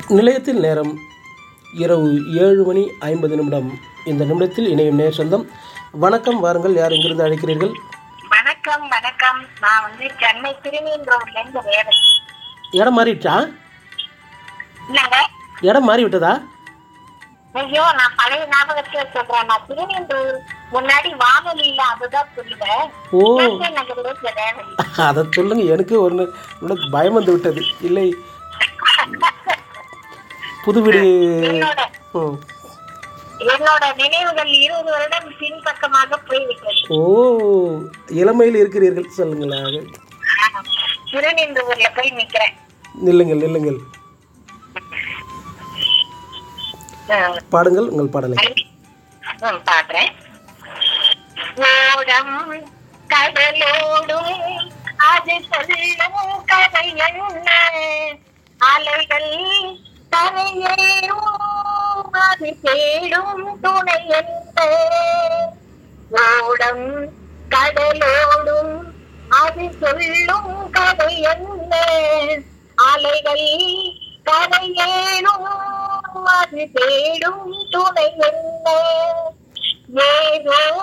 நிலையத்தில் நேரம் இரவு ஏழு மணி ஐம்பது நிமிடம் இந்த நிமிடத்தில் இணையும் நேர் சொந்தம் வணக்கம் வாருங்கள் யார் எங்கிருந்து அழைக்கிறீர்கள் வணக்கம் வணக்கம் நான் வந்து சென்னை திருநீன்றூர்ல இருந்து வேலை இடம் மாறிடுச்சா என்னங்க இடம் மாறி விட்டதா ஐயோ நான் பழைய ஞாபகத்துல சொல்றேன் நான் திருநீன்றூர் முன்னாடி வானொலியில அதுதான் சொல்லுவேன் ஓ சென்னை நகர்ல இருந்த வேலை அதை சொல்லுங்க எனக்கு ஒரு நி- உனக்கு பயம் வந்து விட்டது இல்லை புது வீடு என்னோட ம். என்னோட நினைவுகள் இருபது வருடம் பின்பக்கமாக போய்விட்டது ஓ இளமையில் இருக்கிறீர்கள் சொல்லுங்களேன் திருநீன்றூர்ல போய் நிக்கிறேன் நில்லுங்கள் நில்லுங்கள் பாடுங்கள் உங்கள் பாடலை ம், பாடுறேன் ஓடம் கடலோடும் அது சொல்லும் கதை என்ன அலைகள் கரையேறும் அது தேடும் துணை என்ன ஓடம் கடலோடும் அது சொல்லும் கதை என்ன அலைகள் கரையேறும் அது தேடும் துணை என்ன ஏதோ